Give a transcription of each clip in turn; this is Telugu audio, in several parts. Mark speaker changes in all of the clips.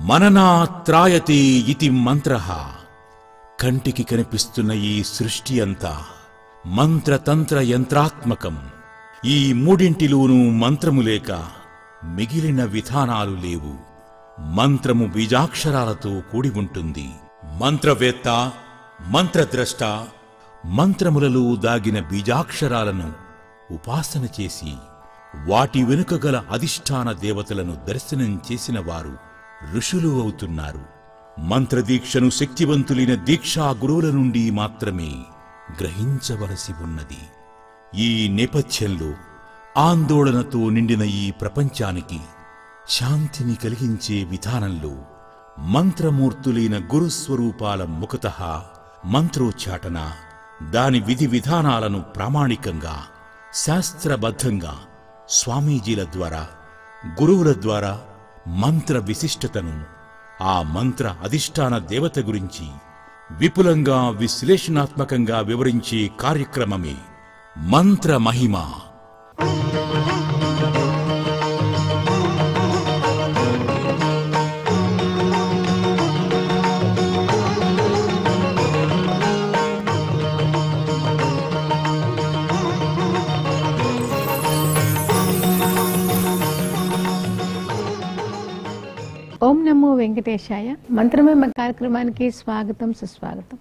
Speaker 1: మననాత్రాయతే ఇతి మంత్ర కంటికి కనిపిస్తున్న ఈ సృష్టి అంతా మంత్రతంత్ర యంత్రాత్మకం ఈ మూడింటిలోనూ మంత్రము లేక మిగిలిన విధానాలు లేవు మంత్రము బీజాక్షరాలతో కూడి ఉంటుంది మంత్రవేత్త మంత్రద్రష్ట మంత్రములలో దాగిన బీజాక్షరాలను ఉపాసన చేసి వాటి వెనుక గల అధిష్టాన దేవతలను దర్శనం చేసిన వారు ఋషులు అవుతున్నారు మంత్రదీక్షను శక్తివంతులైన దీక్షా గురువుల నుండి మాత్రమే గ్రహించవలసి ఉన్నది ఈ నేపథ్యంలో ఆందోళనతో నిండిన ఈ ప్రపంచానికి శాంతిని కలిగించే విధానంలో మంత్రమూర్తులైన గురుస్వరూపాల ముఖత మంత్రోచ్చాటన దాని విధి విధానాలను ప్రామాణికంగా శాస్త్రబద్ధంగా స్వామీజీల ద్వారా గురువుల ద్వారా మంత్ర విశిష్టతను ఆ మంత్ర అధిష్టాన దేవత గురించి విపులంగా విశ్లేషణాత్మకంగా వివరించే కార్యక్రమమే మంత్ర మహిమ
Speaker 2: ఓం నమో వెంకటేశాయ మంత్రమేమ కార్యక్రమానికి స్వాగతం సుస్వాగతం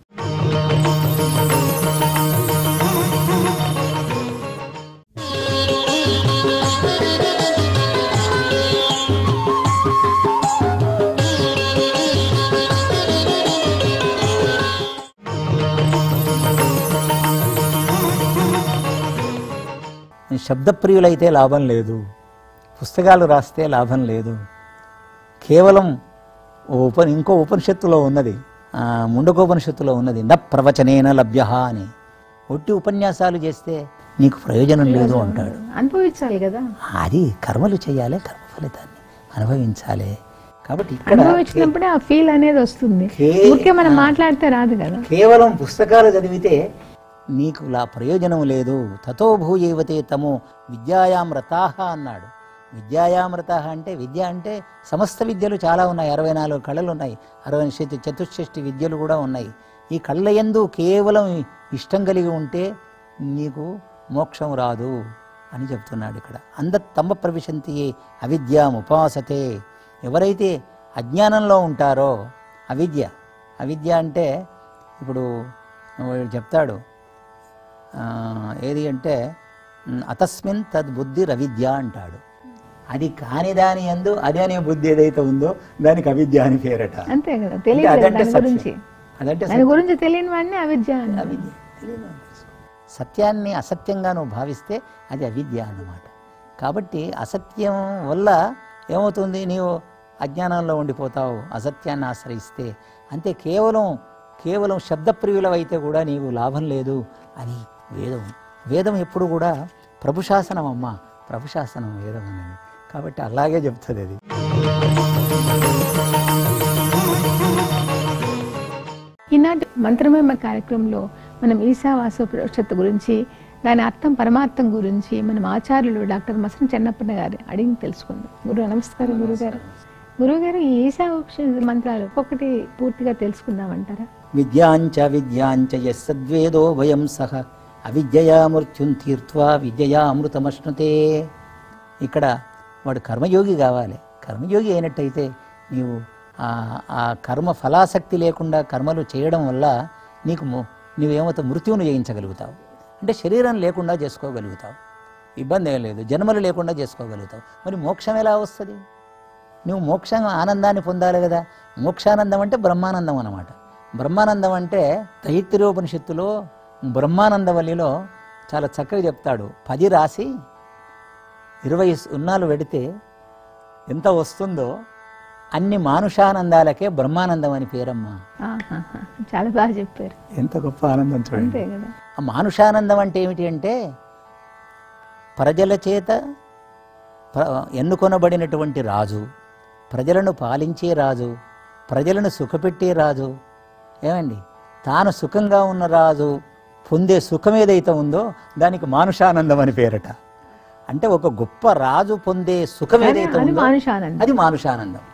Speaker 3: శబ్దప్రియులైతే లాభం లేదు పుస్తకాలు రాస్తే లాభం లేదు కేవలం ఓ ఉప ఇంకో ఉపనిషత్తులో ఉన్నది ఆ, ముండకోపనిషత్తులో ఉన్నది న ప్రవచనేన లభ్య అని ఒట్టి ఉపన్యాసాలు చేస్తే నీకు ప్రయోజనం లేదు అంటాడు
Speaker 2: అనుభవించాలి కదా
Speaker 3: అది కర్మలు చేయాలి కర్మ ఫలితాన్ని అనుభవించాలి కాబట్టి ఇక్కడ
Speaker 2: అనుభవించినప్పుడే ఆ ఫీల్ అనేది వస్తుంది
Speaker 3: కే-
Speaker 2: ముఖ్యం మనం మాట్లాడితే రాదు కదా
Speaker 3: కేవలం పుస్తకాలు చదివితే నీకు లా ప్రయోజనం లేదు తతో భూయేవతే తమో విద్యాయాం రతాహ అన్నాడు విద్యాయామృత అంటే విద్య అంటే సమస్త విద్యలు చాలా ఉన్నాయి అరవై నాలుగు కళలు ఉన్నాయి అరవై శతి చతుషష్టి విద్యలు కూడా ఉన్నాయి ఈ కళ్ళ యందు కేవలం ఇష్టం కలిగి ఉంటే నీకు మోక్షం రాదు అని చెప్తున్నాడు ఇక్కడ అంద తమ ప్రవిశంతి అవిద్యాం ఉపాసతే ఎవరైతే అజ్ఞానంలో ఉంటారో అవిద్య అవిద్య అంటే ఇప్పుడు వీడు చెప్తాడు ఆ, ఏది అంటే ఉమ్, అతస్మిన్ తద్బుద్ధి రవిద్య అంటాడు అది కాని దాని ఎందు అది అనే బుద్ధి ఏదైతే ఉందో దానికి అవిద్య అని పేరట
Speaker 2: అంతే కదా
Speaker 3: అంటే
Speaker 2: తెలియదు
Speaker 3: అదంటే
Speaker 2: దాని
Speaker 3: సత్యం.
Speaker 2: గురించి
Speaker 3: అదంటే
Speaker 2: దాని గురించి తెలియని వాడిని అవిద్య అన్నారు.
Speaker 3: అవిద్య తెలియదు అని తెలుసు. సత్యాన్ని అసత్యంగా నువ్వు భావిస్తే అది అవిద్య అన్నమాట కాబట్టి అసత్యం వల్ల ఏమవుతుంది నీవు అజ్ఞానంలో ఉండిపోతావు అసత్యాన్ని ఆశ్రయిస్తే అంతే కేవలం కేవలం శబ్దప్రియులవైతే కూడా నీవు లాభం లేదు అని వేదం వేదం ఎప్పుడు కూడా ప్రభుశాసనం అమ్మ ప్రభుశాసనం వేదం అనేది కాబట్టి అలాగే చెప్తుంది అది
Speaker 2: ఈనాటి మంత్రమేమ కార్యక్రమంలో మనం ఈశావాస ఉపనిషత్తు గురించి దాని అర్థం పరమార్థం గురించి మనం ఆచార్యులు డాక్టర్ మసన్ చెన్నప్పన్న గారు అడిగి తెలుసుకుందాం గురు నమస్కారం గురుగారు గురుగారు ఈ ఈశా ఉపనిషత్తు మంత్రాలు ఒక్కొక్కటి పూర్తిగా తెలుసుకుందామంటారా
Speaker 3: విద్యాంచ విద్యాంచ యస్సద్వేదో వయం సహ అవిద్యయా మృత్యుం తీర్త్వా విద్యయా అమృతమశ్నుతే ఇక్కడ వాడు కర్మయోగి కావాలి కర్మయోగి అయినట్టయితే నీవు ఆ ఆ కర్మ ఫలాసక్తి లేకుండా కర్మలు చేయడం వల్ల నీకు ము- నీవేమవుతావు మృత్యువును జయించగలుగుతావు అంటే శరీరం లేకుండా చేసుకోగలుగుతావు ఇబ్బంది ఏం లేదు జన్మలు లేకుండా చేసుకోగలుగుతావు మరి మోక్షం ఎలా వస్తుంది నువ్వు మోక్షం ఆనందాన్ని పొందాలి కదా మోక్షానందం అంటే బ్రహ్మానందం అన్నమాట బ్రహ్మానందం అంటే తైత్తిరోపనిషత్తులో బ్రహ్మానందవల్లిలో చాలా చక్కగా చెప్తాడు పది రాసి ఇరవై సున్నాలు పెడితే ఎంత వస్తుందో అన్ని మానుషానందాలకే బ్రహ్మానందం అని పేరమ్మా
Speaker 2: ఆహాహా. చాలా బాగా చెప్పారు
Speaker 3: ఎంత గొప్ప ఆనందం చూడండి
Speaker 2: అంతే కదా
Speaker 3: ఆ మానుషానందం అంటే ఏమిటి అంటే ప్రజల చేత ప్ర- ఎన్నుకొనబడినటువంటి రాజు ప్రజలను పాలించే రాజు ప్రజలను సుఖపెట్టే రాజు ఏమండి తాను సుఖంగా ఉన్న రాజు పొందే సుఖం ఏదైతే ఉందో దానికి మానుషానందం అని పేరట అంటే ఒక గొప్ప రాజు పొందే సుఖం
Speaker 2: అది-
Speaker 3: ఏదైతే
Speaker 2: అది
Speaker 3: ఉందో
Speaker 2: మానుషానందం
Speaker 3: అది మానుషానందం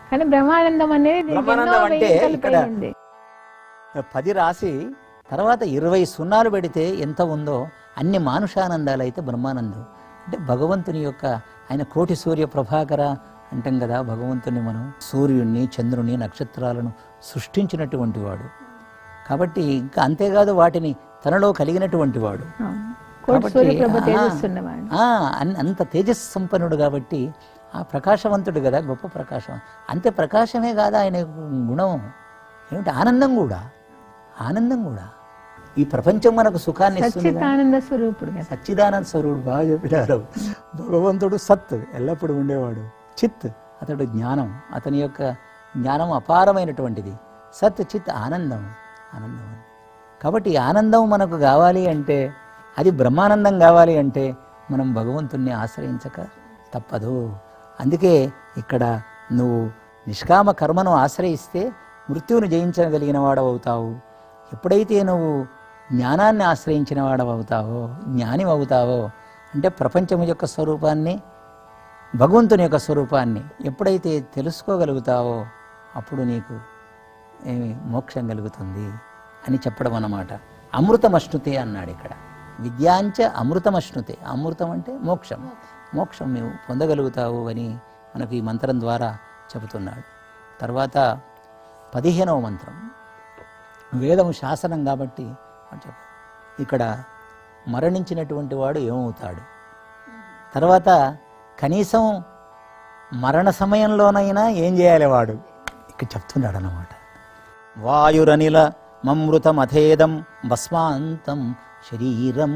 Speaker 2: కానీ బ్రహ్మానందం అనేది దీనికి ఎన్నో
Speaker 3: బ్రహ్మానందం అంటే
Speaker 2: వెయ్యి
Speaker 3: ఇక్కడ
Speaker 2: కలిపి
Speaker 3: పది రాసి తర్వాత ఇరవై సున్నాలు పెడితే ఎంత ఉందో అన్ని మానుషానందాలు అయితే బ్రహ్మానందం అంటే భగవంతుని యొక్క ఆయన కోటి సూర్య ప్రభాకర అంటాం కదా భగవంతుని మనం సూర్యుడిని చంద్రుని నక్షత్రాలను సృష్టించినటువంటి వాడు కాబట్టి ఇంకా అంతేకాదు వాటిని తనలో కలిగినటువంటి వాడు
Speaker 2: కోటి
Speaker 3: కాబట్టి,
Speaker 2: సూర్యప్రభ
Speaker 3: ఆ,
Speaker 2: తేజస్సున్నవాడు
Speaker 3: ఆ, అన్- అంత తేజస్ సంపన్నుడు కాబట్టి ఆ ప్రకాశవంతుడు కదా గొప్ప ప్రకాశం అంతే ప్రకాశమే కాదా ఆయన గుణం ఏమిటి ఆనందం కూడా ఆనందం కూడా ఈ ప్రపంచం మనకు సుఖాన్ని ఇస్తుంది కదా.
Speaker 2: సచ్చితానంద స్వరూపుడు కదా
Speaker 3: సచ్చిదానంద స్వరూపుడు బాగా చెప్పినారు భగవంతుడు సత్ ఎల్లప్పుడూ ఉండేవాడు చిత్ అతడు జ్ఞానం అతని యొక్క జ్ఞానం అపారమైనటువంటిది సత్ చిత్ ఆనందం ఆనందం అని. కాబట్టి ఈ ఆనందం మనకు కావాలి అంటే అది బ్రహ్మానందం కావాలి అంటే మనం భగవంతుణ్ణి ఆశ్రయించక తప్పదు అందుకే ఇక్కడ నువ్వు నిష్కామ కర్మను ఆశ్రయిస్తే మృత్యువును జయించగలిగిన వాడవు అవుతావు ఎప్పుడైతే నువ్వు జ్ఞానాన్ని ఆశ్రయించిన వాడవు అవుతావో జ్ఞాని అవుతావో అంటే ప్రపంచం యొక్క స్వరూపాన్ని భగవంతుని యొక్క స్వరూపాన్ని ఎప్పుడైతే తెలుసుకోగలుగుతావో అప్పుడు నీకు ఏమి మోక్షం కలుగుతుంది అని చెప్పడం అన్నమాట అమృతమశ్నుతే అన్నాడు ఇక్కడ విద్యాంచ అమృతమశ్నుతే అమృతం అంటే మోక్షం మోక్షం నువ్వు పొందగలుగుతావు అని మనకు ఈ మంత్రం ద్వారా చెబుతున్నాడు తర్వాత పదిహేనవ మంత్రం వేదం శాసనం కాబట్టి అని చెప్పు. ఇక్కడ మరణించినటువంటి వాడు ఏమవుతాడు తర్వాత కనీసం మరణ సమయంలోనైనా ఏం చేయాలి వాడు ఇక్కడ చెప్తున్నాడు అన్నమాట వాయురనిల మమృతమథేదం భస్మాంతం శరీరం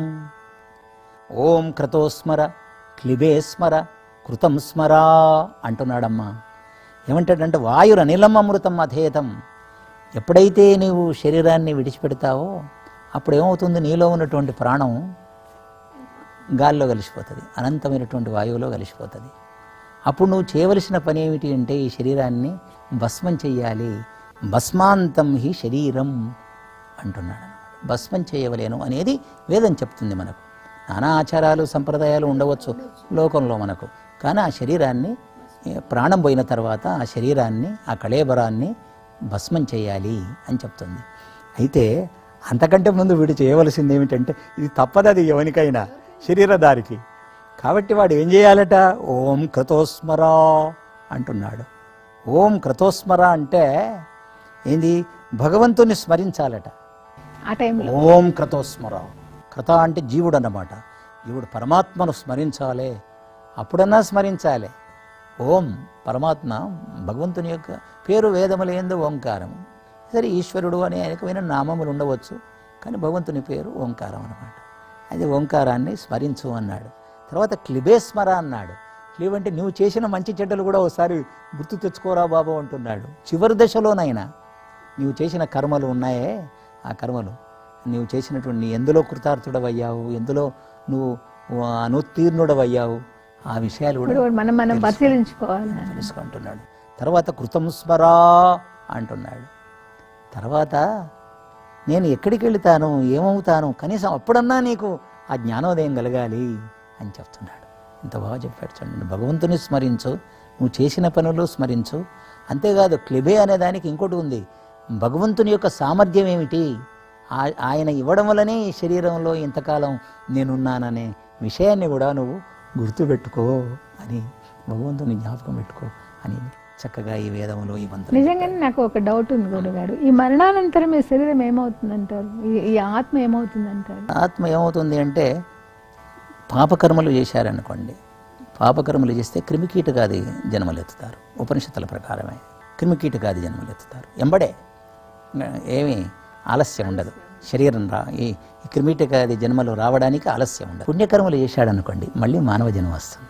Speaker 3: ఓం క్రతోస్మర క్లిబేస్మర కృతం స్మరా అంటున్నాడమ్మా ఏమంటాడంటే వాయురనిలం అమృతం అథేతం ఎప్పుడైతే నీవు శరీరాన్ని విడిచిపెడతావో అప్పుడు ఏమవుతుంది నీలో ఉన్నటువంటి ప్రాణం గాల్లో కలిసిపోతుంది అనంతమైనటువంటి వాయువులో కలిసిపోతుంది అప్పుడు నువ్వు చేయవలసిన పని ఏమిటి అంటే ఈ శరీరాన్ని భస్మం చెయ్యాలి భస్మాంతం హి శరీరం అంటున్నాడు భస్మం చేయవలేను అనేది వేదం చెప్తుంది మనకు నానా ఆచారాలు సంప్రదాయాలు ఉండవచ్చు లోకంలో మనకు కానీ ఆ శరీరాన్ని ఏ, ప్రాణం పోయిన తర్వాత ఆ శరీరాన్ని ఆ కళేబరాన్ని భస్మం చేయాలి అని చెప్తుంది అయితే అంతకంటే ముందు వీడు చేయవలసింది ఏమిటంటే ఇది తప్పదది ఎవరికైనా శరీరధారికి కాబట్టి వాడు ఏం చేయాలట ఓం క్రతోస్మరా అంటున్నాడు ఓం క్రతోస్మర అంటే ఏంది భగవంతుని స్మరించాలట
Speaker 2: ఆ టైంలో
Speaker 3: ఓం క్రతోస్మర క్రత అంటే జీవుడు అన్నమాట జీవుడు పరమాత్మను స్మరించాలి అప్పుడన్నా స్మరించాలి ఓం పరమాత్మ భగవంతుని యొక్క పేరు వేదములేందు ఓంకారము సరే ఈశ్వరుడు అనే అనేకమైన నామములు ఉండవచ్చు కానీ భగవంతుని పేరు ఓంకారం అన్నమాట అది ఓంకారాన్ని స్మరించు అన్నాడు తర్వాత క్లిబేస్మర అన్నాడు క్లిబ్ అంటే నువ్వు చేసిన మంచి చెడ్డలు కూడా ఒకసారి గుర్తు తెచ్చుకోరా బాబు అంటున్నాడు చివరి దశలోనైనా నీవు చేసిన కర్మలు ఉన్నాయే ఆ కర్మలు నీవు చేసినటువంటి నీ ఎందులో కృతార్థుడవయ్యావు ఎందులో నువ్వు అనుత్తీర్ణుడవయ్యావు ఆ విషయాలు కూడా
Speaker 2: ఇప్పుడు మనం మనం పరిశీలించుకోవాలి
Speaker 3: తెలుసుకుంటున్నాడు తర్వాత కృతం స్మరా అంటున్నాడు తర్వాత నేను ఎక్కడికి వెళుతాను ఏమవుతాను కనీసం అప్పుడన్నా నీకు ఆ జ్ఞానోదయం కలగాలి అని చెప్తున్నాడు ఇంత బాగా చెప్పాడు చూడండి భగవంతుని స్మరించు నువ్వు చేసిన పనులు స్మరించు అంతేకాదు క్లిబే అనే దానికి ఇంకోటి ఉంది భగవంతుని యొక్క సామర్థ్యం ఏమిటి ఆ- ఆయన ఇవ్వడం వల్లనే ఈ శరీరంలో ఇంతకాలం నేనున్నాననే విషయాన్ని కూడా నువ్వు గుర్తుపెట్టుకో అని భగవంతుని జ్ఞాపకం పెట్టుకో అని చక్కగా ఈ వేదములో ఈ మంత్రం
Speaker 2: నిజంగానే నాకు ఒక డౌట్ ఉంది గురుగారు ఈ మరణానంతరం ఈ శరీరం ఏమవుతుందంటారు ఈ- ఈ ఆత్మ ఏమవుతుందంటారు
Speaker 3: ఆత్మ ఏమవుతుంది అంటే పాపకర్మలు చేశారనుకోండి పాపకర్మలు చేస్తే క్రిమికీటకాది జన్మలెత్తుతారు ఉపనిషత్తుల ప్రకారమే క్రిమికీటకాది జన్మలెత్తుతారు ఎంబడే ఏమీ ఆలస్యం ఉండదు శరీరం రా ఈ ఈ క్రిమికీటకాది జన్మలు రావడానికి ఆలస్యం ఉండదు పుణ్యకర్మలు చేశాడనుకోండి మళ్ళీ మానవ జన్మ వస్తుంది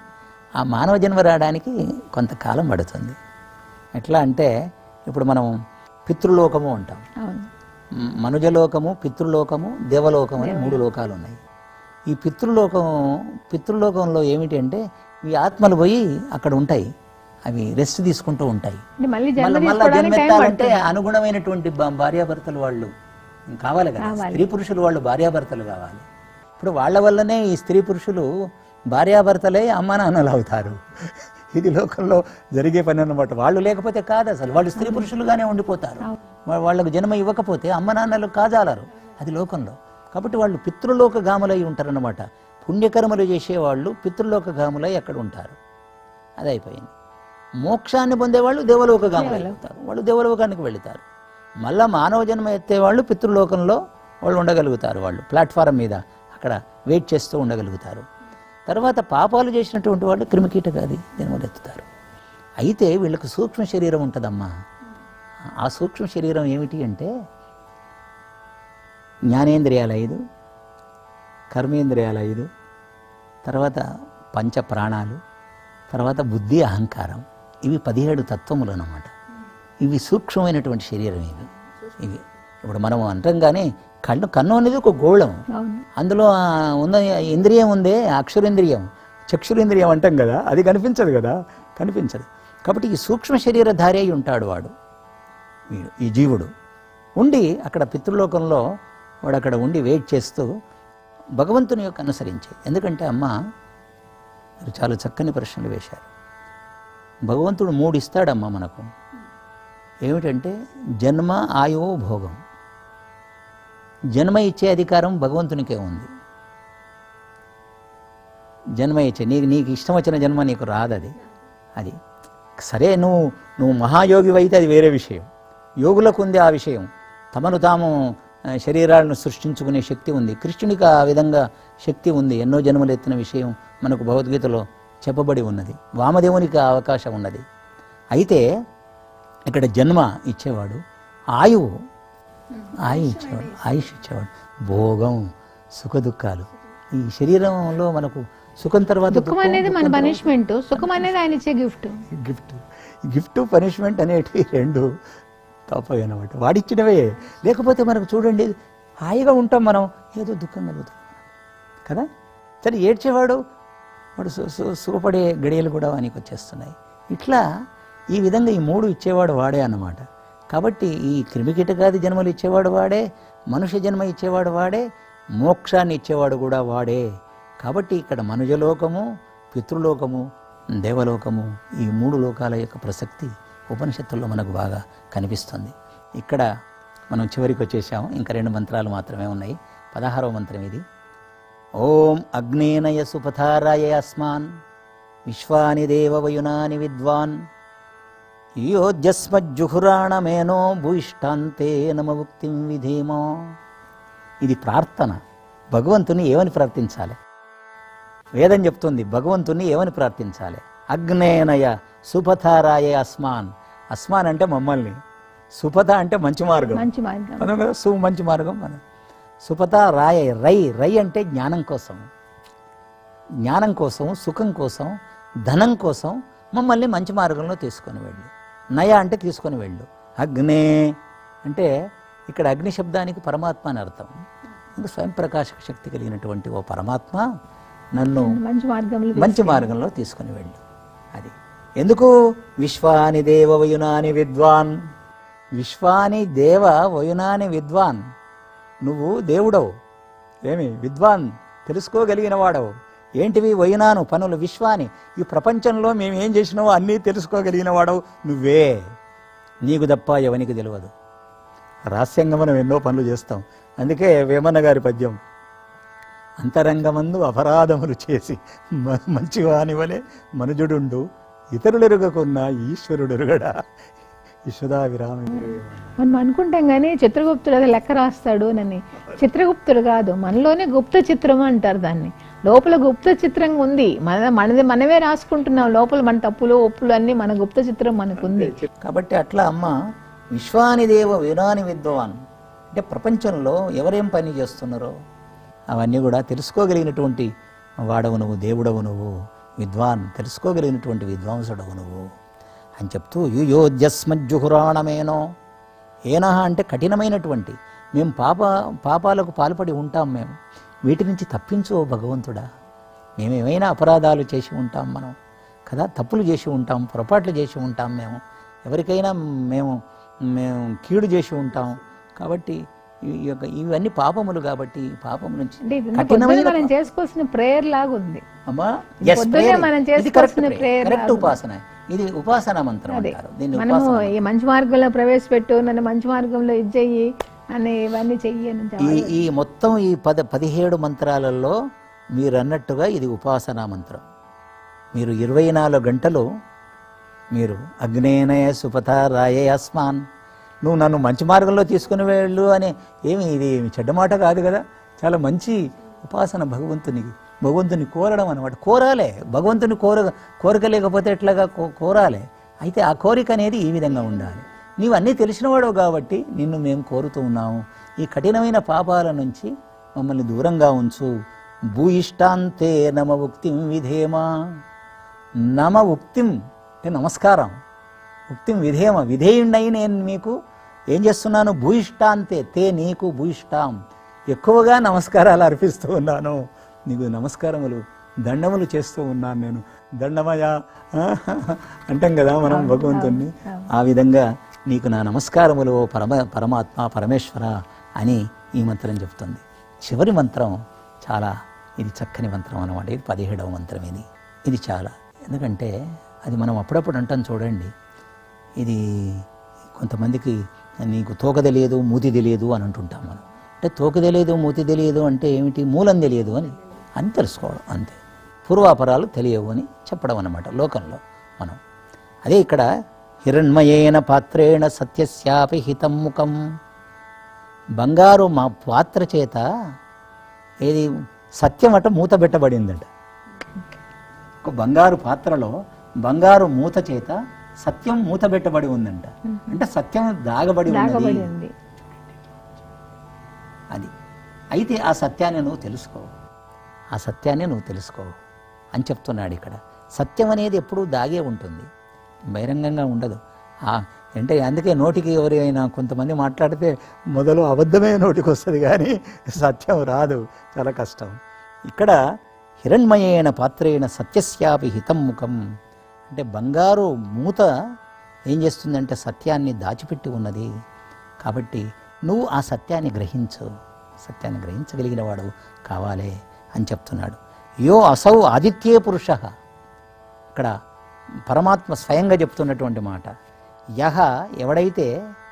Speaker 3: ఆ మానవ జన్మ రావడానికి కొంతకాలం పడుతుంది ఎట్లా అంటే ఇప్పుడు మనం పితృలోకము అంటాం
Speaker 2: అవును
Speaker 3: మ్, మనుజలోకము పితృలోకము దేవలోకము అని మూడు లోకాలు ఉన్నాయి ఈ పితృలోకం పితృలోకంలో ఏమిటి అంటే ఈ ఆత్మలు పోయి అక్కడ ఉంటాయి అవి రెస్ట్ తీసుకుంటూ ఉంటాయి
Speaker 2: అంటే మళ్ళీ జన్మ
Speaker 3: మళ్ళీ మళ్ళీ
Speaker 2: తీసుకోవడానికి టైం
Speaker 3: జన్మెత్తాలంటే
Speaker 2: పడుతుంది
Speaker 3: అనుగుణమైనటువంటి భా- భార్యాభర్తలు వాళ్ళు కావాలి కదా
Speaker 2: కావాలి.
Speaker 3: స్త్రీ పురుషులు వాళ్ళు భార్యాభర్తలు కావాలి ఇప్పుడు వాళ్ళ వల్లనే ఈ స్త్రీ పురుషులు భార్యాభర్తలే అమ్మ నాన్నలు అవుతారు ఇది లోకంలో జరిగే పని అన్నమాట వాళ్ళు లేకపోతే కాదు అసలు వాళ్ళు స్త్రీ పురుషులుగానే ఉండిపోతారు వా- వాళ్ళకు జన్మ ఇవ్వకపోతే అమ్మ నాన్నలు కాజాలరు అది లోకంలో కాబట్టి వాళ్ళు పితృలోక గాములై ఉంటారన్నమాట పుణ్యకర్మలు చేసేవాళ్ళు పితృలోక గాములై అక్కడ ఉంటారు అది అయిపోయింది మోక్షాన్ని పొందేవాళ్ళు దేవలోక గాములు అయిపోతారు వాళ్ళు దేవలోకానికి వెళుతారు మళ్ళా మానవ జన్మ ఎత్తేవాళ్ళు పితృలోకంలో వాళ్ళు ఉండగలుగుతారు వాళ్ళు ప్లాట్ఫారం మీద అక్కడ వెయిట్ చేస్తూ ఉండగలుగుతారు తర్వాత పాపాలు చేసినటువంటి వాళ్ళు క్రిమికీటకాది జన్మలు ఎత్తుతారు అయితే వీళ్ళకి సూక్ష్మ శరీరం ఉంటుందమ్మా ఆ సూక్ష్మ శరీరం ఏమిటి అంటే జ్ఞానేంద్రియాలు ఐదు కర్మేంద్రియాలు ఐదు తర్వాత పంచ ప్రాణాలు తర్వాత బుద్ధి అహంకారం ఇవి పదిహేడు తత్వములు అన్నమాట ఇవి సూక్ష్మమైనటువంటి శరీరం ఇవి ఇవి ఇప్పుడు మనం అంటాం కానీ కన్ను కన్ను అనేది ఒక గోళం
Speaker 2: అవును
Speaker 3: అందులో ఆ ఉన్న ఇంద్రియం ఉందే అక్షరేంద్రియం చక్షురేంద్రియం అంటాం కదా అది కనిపించదు కదా కనిపించదు కాబట్టి ఈ సూక్ష్మ శరీరధారి అయి ఉంటాడు వాడు వీడు ఈ జీవుడు ఉండి అక్కడ పితృలోకంలో వాడు అక్కడ ఉండి వెయిట్ చేస్తూ భగవంతుని యొక్క అనుసరించి ఎందుకంటే అమ్మ మీరు చాలా చక్కని ప్రశ్నలు వేశారు భగవంతుడు మూడు ఇస్తాడమ్మా మనకు ఏమిటంటే జన్మ ఆయువు భోగం జన్మ ఇచ్చే అధికారం భగవంతునికే ఉంది జన్మ ఇచ్చే నీకు నీకు ఇష్టం వచ్చిన జన్మ నీకు రాదు అది అది సరే నువ్వు నువ్వు మహాయోగి అయితే అది వేరే విషయం యోగులకు ఉంది ఆ విషయం తమను తాము ఆ, శరీరాలను సృష్టించుకునే శక్తి ఉంది కృష్ణునికి ఆ విధంగా శక్తి ఉంది ఎన్నో జన్మలు ఎత్తిన విషయం మనకు భగవద్గీతలో చెప్పబడి ఉన్నది వామదేవునికి ఆ అవకాశం ఉన్నది అయితే ఇక్కడ జన్మ ఇచ్చేవాడు ఆయువు ఆయు ఇచ్చేవాడు ఆయుష్ ఇచ్చేవాడు భోగం సుఖ దుఃఖాలు ఈ శరీరంలో మనకు సుఖం తర్వాత
Speaker 2: దుఃఖం అనేది మన పనిష్మెంట్ సుఖం అనేది ఆయన ఇచ్చే గిఫ్ట్
Speaker 3: గిఫ్ట్ గిఫ్ట్ పనిష్మెంట్ అనేటివి రెండు తప్పవి అనమాట వాడిచ్చినవే లేకపోతే మనకు చూడండి హాయిగా ఉంటాం మనం ఏదో దుఃఖం కలుగుతాం కదా సరే ఏడ్చేవాడు వాడు సు- సు- సుఖపడే గడియలు కూడా వానికి వచ్చేస్తున్నాయి ఇట్లా ఈ విధంగా ఈ మూడు ఇచ్చేవాడు వాడే అన్నమాట కాబట్టి ఈ క్రిమికీటకాది జన్మలు ఇచ్చేవాడు వాడే మనుష్య జన్మ ఇచ్చేవాడు వాడే మోక్షాన్ని ఇచ్చేవాడు కూడా వాడే కాబట్టి ఇక్కడ మనుజలోకము పితృలోకము దేవలోకము ఈ మూడు లోకాల యొక్క ప్రసక్తి ఉపనిషత్తుల్లో మనకు బాగా కనిపిస్తుంది ఇక్కడ మనం చివరికి వచ్చేసాము ఇంకా రెండు మంత్రాలు మాత్రమే ఉన్నాయి పదహారవ మంత్రం ఇది ఓం అగ్నేనయ సుపథారాయ అస్మాన్ విశ్వాని దేవవయునాని విద్వాన్ యోధ్యస్మజ్జుహురాణమేనో భూయిష్టాంతే నమ ముక్తిం విధేమో ఇది ప్రార్థన భగవంతుని ఏమని ప్రార్థించాలి వేదం చెప్తుంది భగవంతుని ఏమని ప్రార్థించాలి అగ్నేనయ సుపథారాయ అస్మాన్ అస్మాన్ అంటే మమ్మల్ని సుపథ అంటే మంచి మార్గం
Speaker 2: మంచి మార్గం
Speaker 3: మనం కదా సు మంచి మార్గం మనం సుపథ రాయ రై రై అంటే జ్ఞానం కోసం జ్ఞానం కోసం సుఖం కోసం ధనం కోసం మమ్మల్ని మంచి మార్గంలో తీసుకొని వెళ్ళు నయ అంటే తీసుకొని వెళ్ళు అగ్నే అంటే ఇక్కడ అగ్ని శబ్దానికి పరమాత్మ అని అర్థం ఇంకా స్వయం ప్రకాశక శక్తి కలిగినటువంటి ఓ పరమాత్మ నన్ను
Speaker 2: మంచి మార్గంలో
Speaker 3: మంచి మార్గంలో తీసుకుని వెళ్ళు అది ఎందుకు విశ్వాని దేవ వయునాని విద్వాన్ విశ్వాని దేవ వయునాని విద్వాన్ నువ్వు దేవుడవు ఏమి విద్వాన్ తెలుసుకోగలిగిన వాడవు ఏంటివి వయునాను పనులు విశ్వాని ఈ ప్రపంచంలో మేము ఏం చేసినావో అన్నీ తెలుసుకోగలిగిన వాడవు నువ్వే నీకు తప్ప ఎవనికి తెలియదు రహస్యంగా మనం ఎన్నో పనులు చేస్తాం అందుకే వేమన్న గారి పద్యం అంతరంగమందు అపరాధములు చేసి మ- మంచివాని వలె మనుజుడుండు ఇతరులెరుగకున్న ఈశ్వరుడెరుగడా యశోదా విరామ
Speaker 2: మనం అనుకుంటాం కానీ చిత్రగుప్తుడు అది లెక్క రాస్తాడు అని చిత్రగుప్తుడు కాదు మనలోనే గుప్త చిత్రం అంటారు దాన్ని లోపల గుప్త చిత్రం ఉంది మన మనది మనమే రాసుకుంటున్నాం లోపల మన తప్పులు ఒప్పులు అన్ని మన గుప్త చిత్రం మనకుంది
Speaker 3: కాబట్టి అట్లా అమ్మ విశ్వాని దేవ వినాని విద్వాన్ అంటే ప్రపంచంలో ఎవరేం పని చేస్తున్నారో అవన్నీ కూడా తెలుసుకోగలిగినటువంటి వాడవు నువ్వు దేవుడవు నువ్వు విద్వాన్ తెలుసుకోగలిగినటువంటి విద్వాంసుడవు నువ్వు అని చెప్తూ యుయోధ్యస్మజ్జుహురాణమేనో ఏనహ అంటే కఠినమైనటువంటి మేము పాప పాపాలకు పాల్పడి ఉంటాం మేము వీటి నుంచి తప్పించు ఓ భగవంతుడా మేము ఏమైనా అపరాధాలు చేసి ఉంటాం మనం కదా తప్పులు చేసి ఉంటాం పొరపాట్లు చేసి ఉంటాం మేము ఎవరికైనా మేము మేము కీడు చేసి ఉంటాం కాబట్టి ఈ యొక్క ఇవన్నీ పాపములు కాబట్టి ఈ పాపము నుంచి
Speaker 2: అంటే ఇది పొద్దున్నే
Speaker 3: కఠినమైన
Speaker 2: మనం చేసుకోవాల్సిన ప్రేయర్ లాగా ఉంది
Speaker 3: అమ్మా
Speaker 2: ఇది
Speaker 3: yes,
Speaker 2: పొద్దున్నే
Speaker 3: prayer.
Speaker 2: మనం
Speaker 3: ఇది కరెక్ట్
Speaker 2: చేసుకోవాల్సిన prayer
Speaker 3: కరెక్ట్
Speaker 2: లాగా.
Speaker 3: ఉపాసన ఇది ఉపాసన మంత్రం
Speaker 2: అదే
Speaker 3: అంటారు దీన్ని
Speaker 2: మనము
Speaker 3: ఉపాసన
Speaker 2: ఈ మంచి మార్గంలో ప్రవేశపెట్టు నన్ను మంచి మార్గంలో ఇది చెయ్యి అని ఇవన్నీ చెయ్యి అని
Speaker 3: ఈ
Speaker 2: చెప్పాలి.
Speaker 3: ఈ మొత్తం ఈ పద పదిహేడు మంత్రాలలో మీరు అన్నట్టుగా ఇది ఉపాసనా మంత్రం మీరు ఇరవై నాలుగు గంటలు మీరు అగ్నేనయ సుపథ రాయ అస్మాన్ నువ్వు నన్ను మంచి మార్గంలో తీసుకుని వెళ్ళు అని ఏమి ఇది చెడ్డ మాట కాదు కదా చాలా మంచి ఉపాసన భగవంతునికి భగవంతుని కోరడం అనమాట కోరాలే భగవంతుని కోర కోరిక లేకపోతే ఎట్లాగా కో- కోరాలి అయితే ఆ కోరిక అనేది ఈ విధంగా ఉండాలి నీవు అన్నీ తెలిసినవాడు కాబట్టి నిన్ను మేము కోరుతూ ఉన్నాము ఈ కఠినమైన పాపాల నుంచి మమ్మల్ని దూరంగా ఉంచు భూయిష్టాంతే నమ ఉక్తిం విధేమా నమ ఉక్తిం అంటే నమస్కారం ఉక్తిం విధేమ విధేయుండై నేను మీకు ఏం చేస్తున్నాను భూయిష్టాంతే తే నీకు భూయిష్టాం ఎక్కువగా నమస్కారాలు అర్పిస్తూ ఉన్నాను నీకు నమస్కారములు దండములు చేస్తూ ఉన్నాను నేను దండమయ ఆ, అంటాం కదా మనం భగవంతుణ్ణి ఆ విధంగా నీకు నా నమస్కారములు ఓ పరమ పరమాత్మ పరమేశ్వర అని ఈ మంత్రం చెప్తుంది చివరి మంత్రం చాలా ఇది చక్కని మంత్రం అన్నమాట ఇది పదిహేడవ మంత్రం ఇది ఇది చాలా ఎందుకంటే అది మనం అప్పుడప్పుడు అంటాం చూడండి ఇది కొంతమందికి నీకు తోక తెలియదు మూతి తెలియదు అని అంటుంటాం మనం అంటే తోక తెలియదు మూతి తెలియదు అంటే ఏమిటి మూలం తెలియదు అని అని తెలుసుకోవడం అంతే పూర్వాపరాలు తెలియవు అని చెప్పడం అన్నమాట లోకంలో మనం అదే ఇక్కడ హిరణ్మయేన పాత్రేణ సత్యస్యాపి హితం ముఖం బంగారు మా పాత్ర చేత ఏది సత్యం అట మూత పెట్టబడిందట ఒక బంగారు పాత్రలో బంగారు మూత చేత సత్యం మూత పెట్టబడి ఉందంట అంటే సత్యం దాగబడి ఉన్నది
Speaker 2: దాగబడి ఉంది
Speaker 3: అది అయితే ఆ సత్యాన్ని నువ్వు తెలుసుకో ఆ సత్యాన్ని నువ్వు తెలుసుకో అని చెప్తున్నాడు ఇక్కడ సత్యం అనేది ఎప్పుడూ దాగే ఉంటుంది బహిరంగంగా ఉండదు ఆ అంటే అందుకే నోటికి ఎవరైనా కొంతమంది మాట్లాడితే మొదలు అబద్ధమే నోటికి వస్తుంది కానీ సత్యం రాదు చాలా కష్టం ఇక్కడ హిరణ్మయేన పాత్రేణ సత్యస్యాపి హితం ముఖం అంటే బంగారు మూత ఏం చేస్తుందంటే సత్యాన్ని దాచిపెట్టి ఉన్నది కాబట్టి నువ్వు ఆ సత్యాన్ని గ్రహించు సత్యాన్ని గ్రహించగలిగిన వాడు కావాలే అని చెప్తున్నాడు యో అసౌ ఆదిత్యే పురుష ఇక్కడ పరమాత్మ స్వయంగా చెప్తున్నటువంటి మాట యహ ఎవడైతే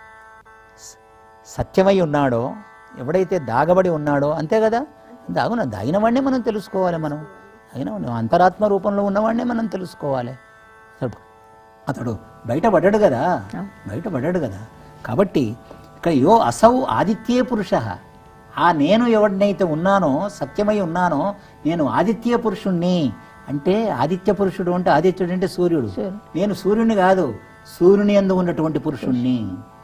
Speaker 3: స- సత్యమై ఉన్నాడో ఎవడైతే దాగబడి ఉన్నాడో అంతే కదా దాగున దాగిన వాడినే మనం తెలుసుకోవాలి మనం అయినా అంతరాత్మ రూపంలో ఉన్నవాడినే మనం తెలుసుకోవాలి అతడు అతడు బయటపడ్డాడు కదా బయటపడ్డాడు కదా కాబట్టి ఇక్కడ యో అసౌ ఆదిత్యే పురుష ఆ నేను ఎవడినైతే ఉన్నానో సత్యమై ఉన్నానో నేను ఆదిత్య పురుషుణ్ణి అంటే ఆదిత్య పురుషుడు అంటే ఆదిత్యుడు అంటే సూర్యుడు
Speaker 2: సూర్యుడు.
Speaker 3: నేను సూర్యుని కాదు సూర్యుని ఎందు ఉన్నటువంటి పురుషుణ్ణి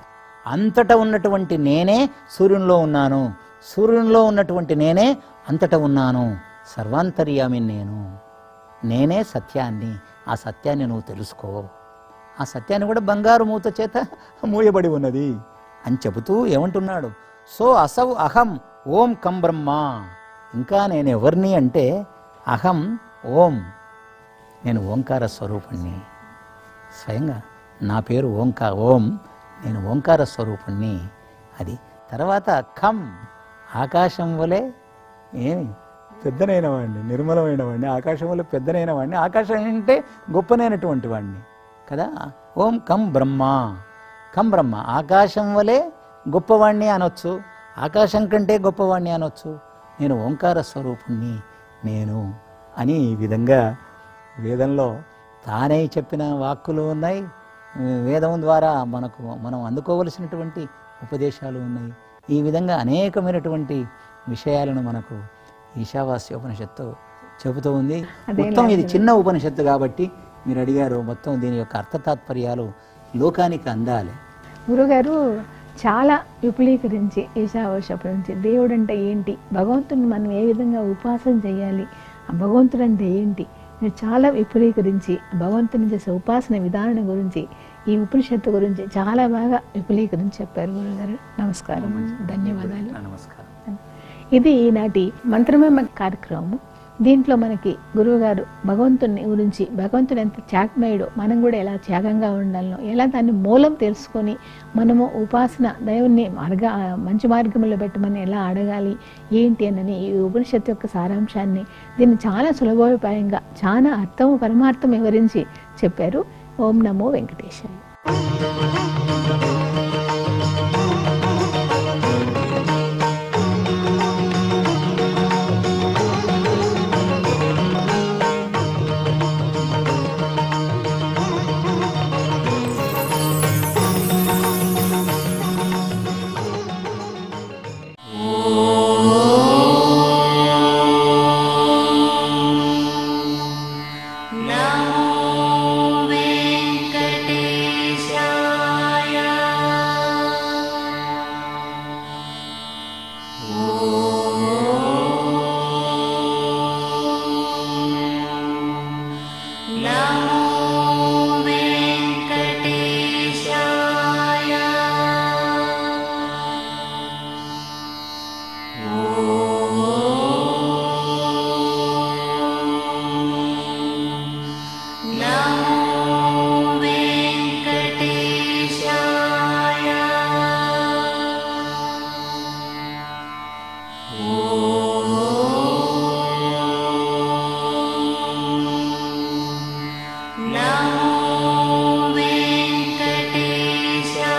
Speaker 3: అంతటా ఉన్నటువంటి నేనే సూర్యునిలో ఉన్నాను సూర్యునిలో ఉన్నటువంటి నేనే అంతటా ఉన్నాను సర్వాంతర్యామి నేను నేనే సత్యాన్ని ఆ సత్యాన్ని నువ్వు తెలుసుకో ఆ సత్యాన్ని కూడా బంగారు మూత చేత మూయబడి ఉన్నది అని చెబుతూ ఏమంటున్నాడు సో అసౌ అహం ఓం కం బ్రహ్మ ఇంకా నేను ఎవరిని అంటే అహం ఓం నేను ఓంకార స్వరూపుణ్ణి స్వయంగా నా పేరు ఓంకా ఓం నేను ఓంకార స్వరూపుణ్ణి అది తర్వాత ఖం ఆకాశం వలె ఏమి పెద్దనైన వాడిని నిర్మలమైన వాడిని ఆకాశం వల్ల పెద్దనైన వాడిని ఆకాశం అంటే గొప్పనైనటువంటి వాడిని కదా ఓం కం బ్రహ్మ కం బ్రహ్మ ఆకాశం వలె గొప్పవాణ్ణి అనొచ్చు ఆకాశం కంటే గొప్పవాణ్ణి అనొచ్చు నేను ఓంకార స్వరూపుణ్ణి నేను అని ఈ విధంగా వేదంలో తానే చెప్పిన వాక్కులు ఉన్నాయి వేదం ద్వారా మనకు మనం అందుకోవలసినటువంటి ఉపదేశాలు ఉన్నాయి ఈ విధంగా అనేకమైనటువంటి విషయాలను మనకు ఈశావాస్య ఉపనిషత్తు చెబుతూ ఉంది మొత్తం ఇది చిన్న ఉపనిషత్తు కాబట్టి మీరు అడిగారు మొత్తం దీని యొక్క అర్థతాత్పర్యాలు లోకానికి అందాలి
Speaker 2: గురుగారు చాలా విపులీకరించి ఈశావాసపు నుంచి దేవుడు అంటే ఏంటి భగవంతుని మనం ఏ విధంగా ఉపాసన చేయాలి ఆ భగవంతుడు అంటే ఏంటి మీరు చాలా విపులీకరించి భగవంతుని చేసే ఉపాసన విధానం గురించి ఈ ఉపనిషత్తు గురించి చాలా బాగా విపులీకరించి చెప్పారు గురుగారు నమస్కారం ధన్యవాదాలు
Speaker 3: నమస్కారం
Speaker 2: ఇది ఈనాటి మంత్రమేమ కార్యక్రమం దీంట్లో మనకి గురువుగారు భగవంతుని గురించి భగవంతుడు ఎంత త్యాగమయుడో మనం కూడా ఎలా త్యాగంగా ఉండాలనో ఎలా దాన్ని మూలం తెలుసుకొని మనము ఉపాసన దైవుని మార్గ మంచి మార్గంలో పెట్టమని ఎలా అడగాలి ఏంటి అని ఈ ఉపనిషత్తు యొక్క సారాంశాన్ని దీన్ని చాలా సులభోపాయంగా చాలా అర్థము పరమార్థం వివరించి చెప్పారు ఓం నమో వెంకటేశాయ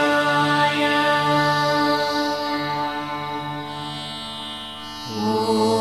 Speaker 4: ఓ